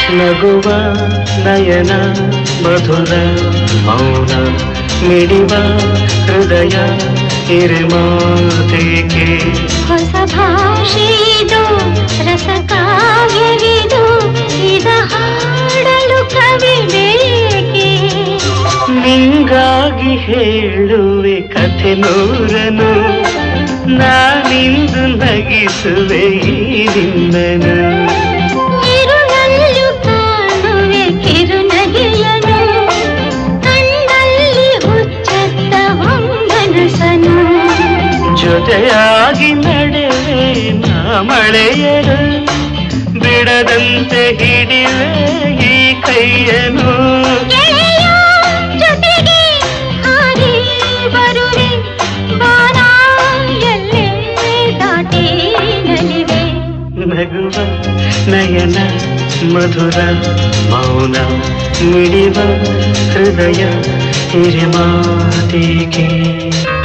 ನಗುವ ನಯನ ಮಧುರ ಮೌನ ಮಿಡಿವ ಹೃದಯ ಹಿರಿಮಾತಿಗೆ ಹೊಸ ಭಾಷೆಯಿದು ರಸಕಾವ್ಯವಿದು ಇದ ಹಾಡಲು ಕವಿ ಬೇಕೆ ನಿಂಗಾಗಿ ಹೇಳುವೆ ಕಥೆ ನೂರನು ನಾನಿಂದು ನಗಿಸುವೆ ಈ ನಿನ್ನನು ಇರುಳಲ್ಲೂ ಕಾಣುವೆ ಕಿರುನಗೆಯನು ಕಣ್ಣಲ್ಲಿ ಹುಚ್ಚತ್ತ ಹೊಂಗನಸನು ಜೊತೆಯಾಗಿ ನಡೆವೆ ನಾ ಮಳೆಯರು ಬಿಡದಂತೆ ಹಿಡಿವೆ ಈ ಕೈಯನು ಗೆಳೆಯ ಜೊತೆಗೆ ಹಾರಿ ಬರುವೆ ಬಾನ ಎಲ್ಲೇ ದಾಟಿ ನಲಿವೆ ನಗುವ ನಯನ ಮಧುರ ಮೌನ ಮಿಡಿವ ಹೃದಯ ಹಿರಿಮಾತಿಗೆ